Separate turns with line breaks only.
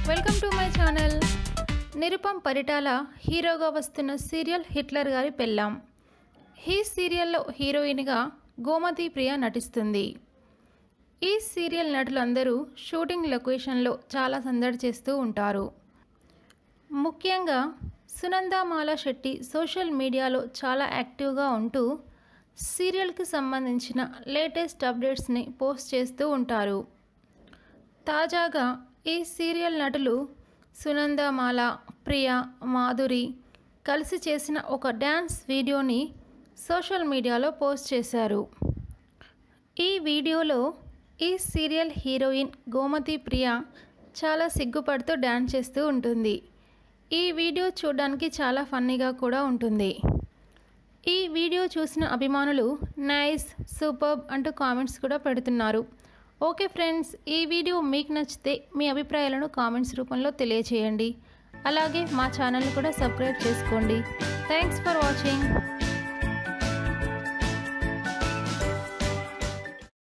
welcome to my channel Nirupam Paritala హీరోగా వస్తున్న serial Hitler గారి పెళ్ళాం ఈ సీరియల్లో హీరోయిన్గా గోమతి ప్రియ నటిస్తుంది ఈ సీరియల్ నటులందరూ షూటింగ్ లొకేషన్లో చాలా సందడి చేస్తూ ఉంటారు ముఖ్యంగా సునందామాల శెట్టి సోషల్ మీడియాలో చాలా యాక్టివ్గా ఉంటూ సీరియల్కి సంబంధించిన లేటెస్ట్ అప్డేట్స్ని పోస్ట్ చేస్తూ ఉంటారు తాజాగా ఈ సీరియల్ నటులు సునందమాల ప్రియ మాధురి కలిసి చేసిన ఒక డ్యాన్స్ వీడియోని సోషల్ మీడియాలో పోస్ట్ చేశారు ఈ వీడియోలో ఈ సీరియల్ హీరోయిన్ గోమతి ప్రియ చాలా సిగ్గుపడుతూ డ్యాన్స్ చేస్తూ ఉంటుంది ఈ వీడియో చూడడానికి చాలా ఫన్నీగా కూడా ఉంటుంది ఈ వీడియో చూసిన అభిమానులు నైస్ సూపర్బ్ అంటూ కామెంట్స్ కూడా పెడుతున్నారు ఓకే ఫ్రెండ్స్ ఈ వీడియో మీకు నచ్చితే మీ అభిప్రాయాలను కామెంట్స్ రూపంలో తెలియచేయండి అలాగే మా ఛానల్ని కూడా సబ్స్క్రైబ్ చేసుకోండి థ్యాంక్స్ ఫర్ వాచింగ్